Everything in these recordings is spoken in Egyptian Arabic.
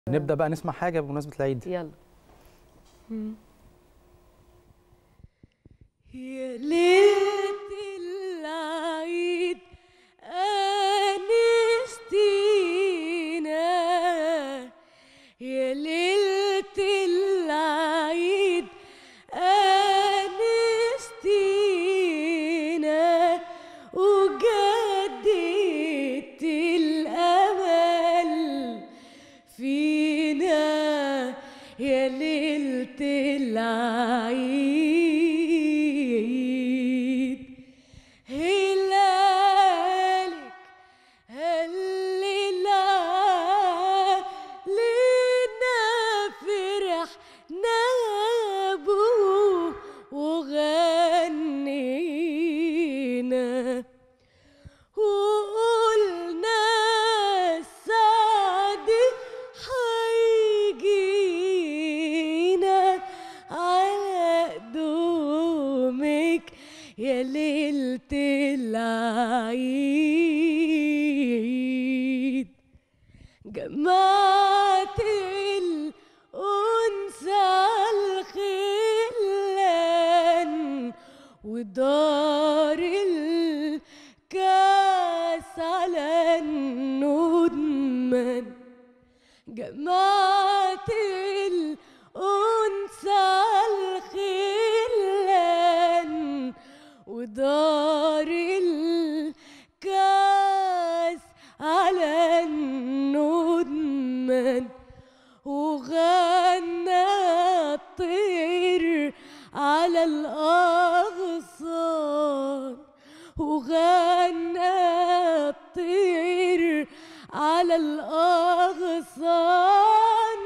نبدا بقى نسمع حاجه بمناسبه العيد يلا يا ليلة العيد أنستينا يا ليلة العيد أنستينا وجددت الأمل فينا يا ليلة العيد هلالك هللا لنا فرحنا بوه وغنينا وقلنا السعد حيجينا على قدومك يا ليلة العيد جمعت الأنس الخلان ودار الكاس على الندمان جمعت الأنس الخلان ودار الكاس على الندمان وغنى الطير على الأغصان وغنى الطير على الأغصان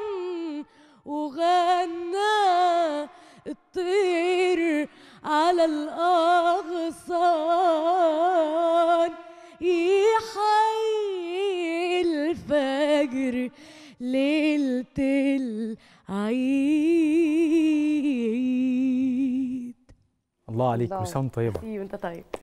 وغنى الطير على الأغصان يحيي الفجر ليلة العيد الله عليك الله. كل سنه وأنت طيبه وانت طيب